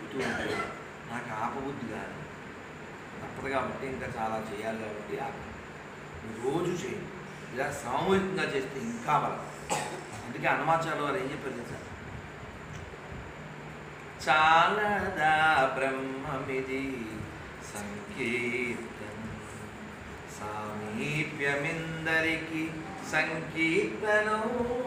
చెప్తూ ఉంటే నాకు ఆపబుద్ధి కాదు తప్పదు కాబట్టి ఇంకా చాలా చేయాలి కాబట్టి ఆప రోజు చేయి ఇలా సామూహికంగా చేస్తే ఇంకా బలం అందుకే హనుమాచార్య వారు ఏం చెప్పారు తెలుసా చాలదా బ్రహ్మమిది సంకీర్తనం సామీప్యమిందరికి సంకీర్తనం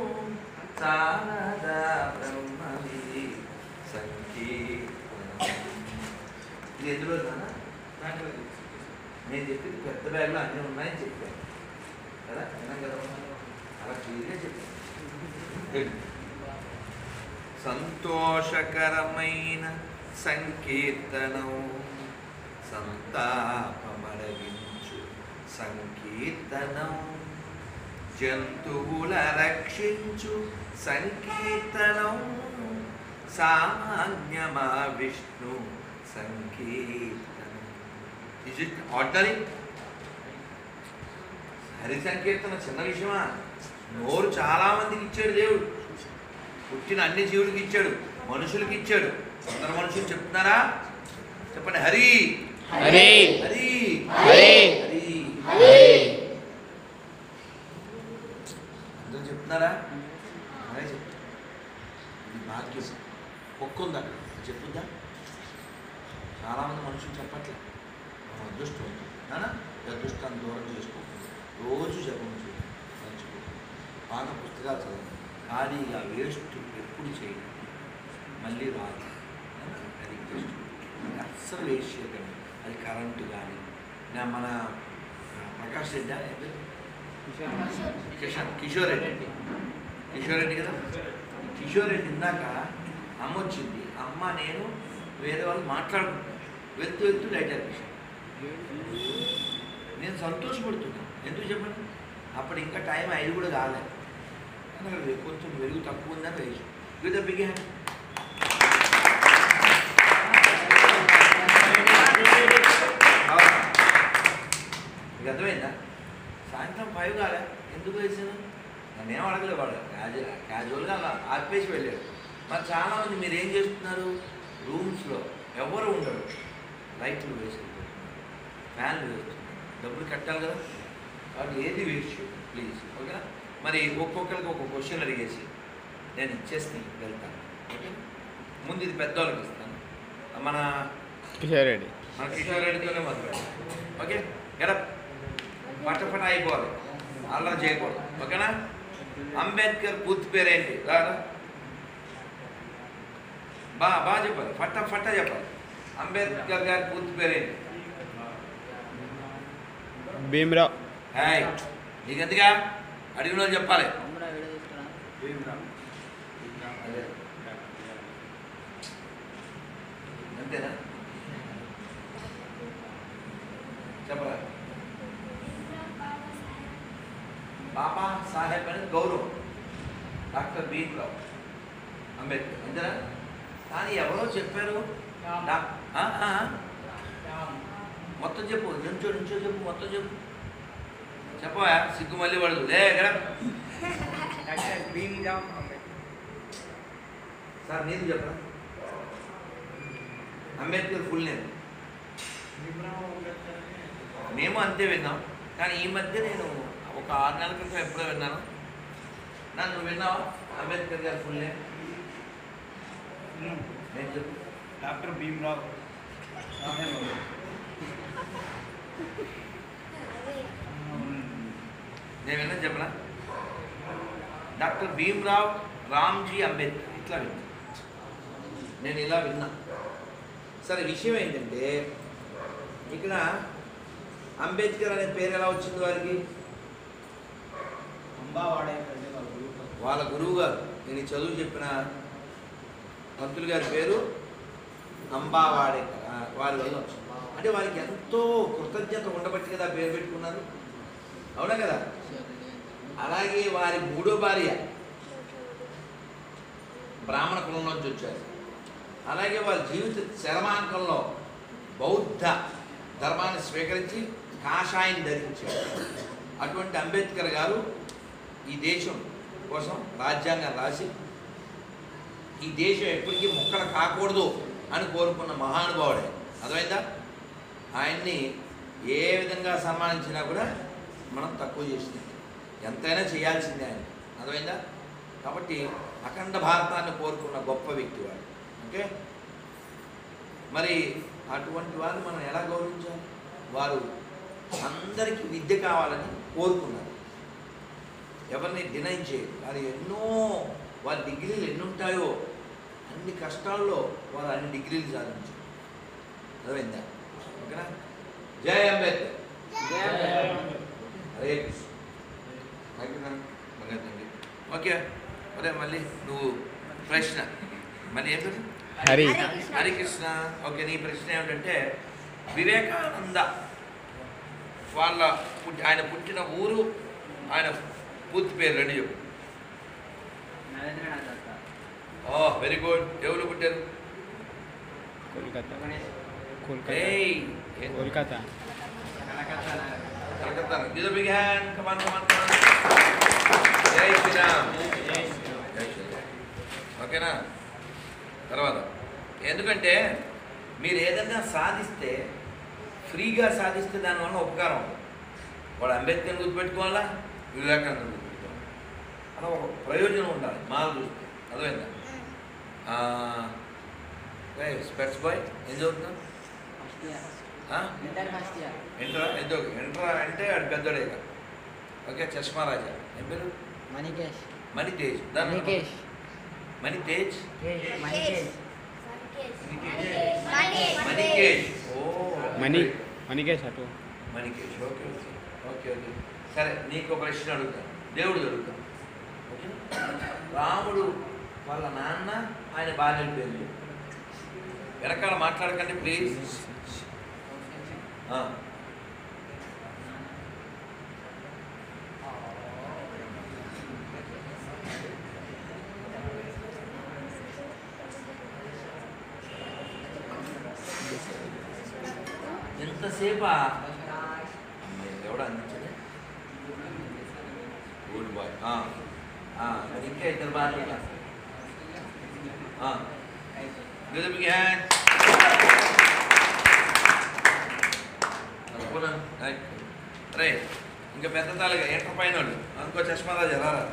చాలదా బ్రహ్మమిది సంకీర్తనం ఇది ఎందులో నాన్న? నేను చెప్పింది పెద్ద బ్యాగ్లో అన్నీ ఉన్నాయని చెప్పాను కదా విన్నాం కదా అలా క్లియర్గా చెప్పాను సంతోషకరమైన సంకీర్తనం సంతాపమడగించు సంకీర్తనం జంతువుల రక్షించు సంకీర్తనం సామాన్యమా విష్ణు సంకీర్తనం ఇజ్ ఇట్ ఆర్డనరీ హరి సంకీర్తన చిన్న విషయమా నోరు చాలా మందికి ఇచ్చాడు దేవుడు పుట్టిన అన్ని జీవుడికి ఇచ్చాడు మనుషులకి ఇచ్చాడు అందరు మనుషులు చెప్తున్నారా చెప్పండి హరి హరి హరి హరి హరి హరి అందరూ చెప్తున్నారా అదే చెప్తారు ఇది భాగ్యం ఒక్క ఉంది అక్కడ చెప్పుద్దా చాలామంది మనుషులు చెప్పట్లే మనం అదృష్టవంతులు నానా ఈ అదృష్టాన్ని దూరం చేసుకోకుండా రోజు జపం చేయండి మంచిగా పాత పుస్తకాలు చదవండి ఖాళీగా వేస్ట్ ఎప్పుడు చేయండి మళ్ళీ రాదు నాన్న, అది బెస్ట్ అస్సలు వేస్ట్ చేయకండి అది కరెంటు కానీ నా మన ఆ, ప్రకాష్ రెడ్డి ఏం పేరు? కిషన్ కిషోర్ రెడ్డి కిషోర్ రెడ్డి కదా కిషోర్ రెడ్డి ఇందాక అమ్మ వచ్చింది అమ్మ నేను వేరే వాళ్ళు మాట్లాడుకుంటాను వెళ్తూ వెళ్తూ లైట్ ఆపేసాను నేను సంతోషపడుతున్నాను ఎందుకు చెప్పండి అప్పుడు ఇంకా టైం ఐదు కూడా కాలేదు కానీ అక్కడ కొంచెం వెలుగు తక్కువ ఉందని వేసి విత్ బిగ్ హ్యాండ్ మీకు అర్థమైందా సాయంత్రం ఫైవ్ కాలే ఎందుకు వేసాను నన్నేం అడగలేదు వాడు క్యాజువల్ క్యాజువల్గా అలా ఆపేసి వెళ్ళాడు మరి చాలామంది మీరు ఏం చేస్తున్నారు రూమ్స్లో ఎవరు ఉండరు లైట్లు వేసుకుంటారు ఫ్యాన్లు వేస్తున్నారు డబ్బులు కట్టాలి కదా కాబట్టి ఏది వేస్ట్ చేయదు ప్లీజ్ ఓకేనా మరి ఒక్కొక్కరికి ఒక్కొక్క క్వశ్చన్ అడిగేసి నేను ఇచ్చేసి వెళ్తాను ఓకే ముందు ఇది పెద్దవాళ్ళకి ఇస్తాను మన కిషోర్ రెడ్డి మన కిషోర్ రెడ్డితోనే మొదలు ఓకే ఎడ పట్టపట అయిపోవాలి అల్లరి చేయకూడదు ఓకేనా అంబేద్కర్ పూర్తి పేరేంటి రాదా బా బాగా చెప్పాలి ఫట్ట ఫట్ట చెప్పాలి అంబేద్కర్ గారి పూర్తి పేరేంటి భీమ్రావ్ హాయ్ నీకు ఎందుగా అడిగిన వాళ్ళు చెప్పాలి అదే. అంతేనా చెప్పరా బాబా సాహెబ్ అని గౌరవం డాక్టర్ భీమ్రావ్ అంబేద్కర్ అంతేనా కానీ ఎవరో చెప్పారు డా- ఆ, ఆ, ఆ. మొత్తం చెప్పు నుంచో నుంచో చెప్పు మొత్తం చెప్పు చెప్పవా సిగ్గు మళ్ళీ పడదు లే ఎక్కడ సార్ నీది చెప్పరా అంబేద్కర్ ఫుల్ నేమ్ మేము అంతే విన్నాం కానీ ఈ మధ్య నేను ఒక ఆరు నెలల క్రితం ఎప్పుడో విన్నాను నన్ను విన్నావా అంబేద్కర్ గారి ఫుల్ నేమ్ నేను చెప్పు డాక్టర్ భీమ్రావ్ నేను విన్నా చెప్పనా డాక్టర్ భీమ్రావ్ రామ్జీ అంబేద్కర్ ఇట్లా విన్నా నేను ఇలా విన్నా సరే విషయం ఏంటంటే ఇక్కడ అంబేద్కర్ అనే పేరు ఎలా వచ్చింది వారికి అంబావాడే వాళ్ళ గురువు గారు నేను ఈ చదువు చెప్పిన పంతులు గారి పేరు అంబావాడేకర్ ఆ, వారి వల్ల వచ్చింది అంటే వారికి ఎంతో కృతజ్ఞత ఉండబట్టి కదా ఆ పేరు పెట్టుకున్నారు అవునా కదా అలాగే వారి మూడో భార్య బ్రాహ్మణ కులం నుంచి వచ్చారు అలాగే వారి జీవిత శరమాంకంలో బౌద్ధ ధర్మాన్ని స్వీకరించి కాషాయం ధరించారు అటువంటి అంబేద్కర్ గారు ఈ దేశం కోసం రాజ్యాంగం రాసి ఈ దేశం ఎప్పటికీ ముక్కలు కాకూడదు అని కోరుకున్న మహానుభావుడే అర్థమైందా ఆయన్ని ఏ విధంగా సన్మానించినా కూడా మనం తక్కువ చేసింది ఎంతైనా చేయాల్సిందే ఆయన అర్థమైందా కాబట్టి అఖండ భారతాన్ని కోరుకున్న గొప్ప వ్యక్తి వాడు ఓకే మరి అటువంటి వారిని మనం ఎలా గౌరవించాలి వారు అందరికీ విద్య కావాలని కోరుకున్నారు ఎవరిని డినై చేయరు వారు ఎన్నో వారి డిగ్రీలు ఎన్ని ఉంటాయో అన్ని కష్టాల్లో వారు అన్ని డిగ్రీలు సాధించారు అర్థమైందా ఓకేనా జై Ambedkar Hare Krishna thank you thank you okay అదే మళ్ళీ నువ్వు ప్రశ్న మళ్ళీ ఏం పేరు? హరి హరికృష్ణ ఓకే నీ ప్రశ్న ఏమిటంటే వివేకానంద వాళ్ళ పుట్టి ఆయన పుట్టిన ఊరు ఆయన పూర్తి పేరు రెండు చెప్పు నరేంద్రనాథ్ దత్త ఓ వెరీ గుడ్ ఎవరు పుట్టారు కోల్కతా కోల్కతా ఏయ్ ఏ- Kolkata Calcutta Nagar. Calcutta give big hand come on come on come on Jai Shri Ram జై శ్రీరామ్ ఓకేనా తర్వాత ఎందుకంటే మీరు ఏదైనా సాధిస్తే ఫ్రీగా సాధిస్తే దానివల్ల ఉపకారం ఉంటుంది వాడు అంబేద్కర్ గుర్తుపెట్టుకోవాలా వివేకానంద గుర్తుపెట్టుకోవాలి అలా ఒక ప్రయోజనం ఉండాలి మాల చూస్తే అర్థమైందా స్పెట్స్ బాయ్ ఏం చదువుతున్నావు ఫస్ట్ ఇయర్ ఆ? ఇంటర్ ఫస్ట్ ఇయర్ ఎంట్రా ఎంతో ఎంట్రా అంటే ఆడు పెద్దోడే ఇక. ఓకే చష్మా రాజా ఏం పేరు మణికేష్ మణి తేజ్ దాని మణికేష్ మణి తేజ్ మణికేష్ మణికేష్ ఓ మణి మణికేష్ అటు Manikesh okay okay okay okay సరే నీకు ప్రశ్న అడుగుతాను దేవుడు అడుగుతాను ఓకే రాముడు వాళ్ళ నాన్న ఆయన భార్య పేరు చెప్పు. వెనకాల మాట్లాడకండి ప్లీజ్ ఎంతసేపా ఎవడు అందించలే గుడ్ బాయ్ మరి ఇంకా ఇద్దరు బాగా Give them a big hand. అనుకున్నా రే ఇంకా పెద్ద తాలుగా ఎంటర్ పైన వాళ్ళు అనుకో చష్మా రాజా రారా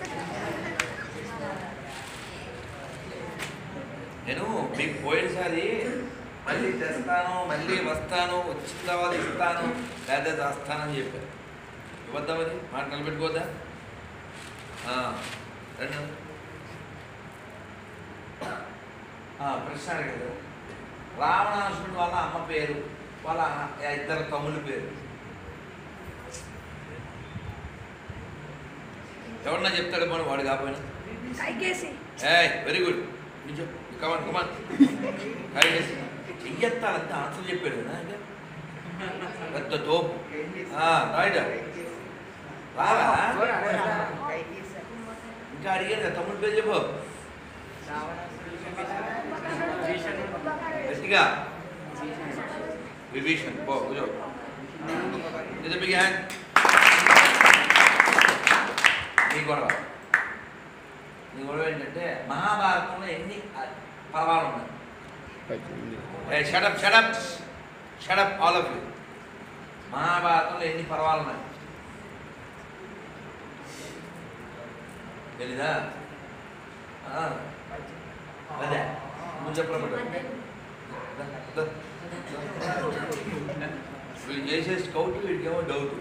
నేను మీకు పోయినసారి మళ్ళీ తెస్తాను మళ్ళీ వస్తాను వచ్చిన తర్వాత ఇస్తాను లేదా చేస్తానని చెప్పాను ఇవ్వద్దా మరి మాట నిలబెట్టుకోవద్దా ఆ, రండి ఆ, ప్రశ్న అడిగారు రావణాసురుడు వాళ్ళ అమ్మ పేరు వాళ్ళ ఇద్దరు తమ్ముళ్ళ పేరు ఎవరన్నా చెప్తాడు మన వాడు కాకపోయినా కైకేసి ఏ వెరీ గుడ్ నిజం కమాన్ కమాన్ కైకేసి చెయ్యెత్తాలంటే ఆన్సర్ చెప్పాడు కదా ఇంకా. పెద్ద తోపు రైట్ రారా ఇంకా అడిగాడు కదా తమ్ముడు పేరు చెప్పు గట్టిగా విభీషణ్ పో కూర్చో ఇది బిగ్ హ్యాండ్ నీ గొడవ నీ గొడవ ఏంటంటే మహాభారతంలో ఎన్ని పర్వాలు ఉన్నాయి పద్దెనిమిది shut up shut up shut up all of you మహాభారతంలో ఎన్ని పర్వాలు ఉన్నాయి తెలీదా ఆ, అదే నువ్వు చెప్పలేదు వీళ్ళు చేసే స్కౌట్ వీడికేమో డౌట్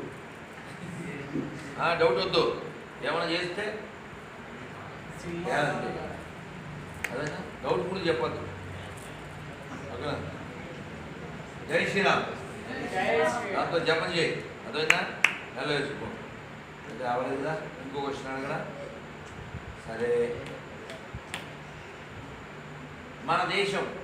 డౌట్ వద్దు ఏమైనా చేస్తే ఏమండి? అదేనా డౌట్ కూడా చెప్పొద్దు ఓకేనా జై శ్రీరామ్ దాంతో జపం చేయి అదేనా నెల వేసుకో అయితే అవలేదా ఇంకో క్వశ్చన్ అడగడా సరే మన దేశం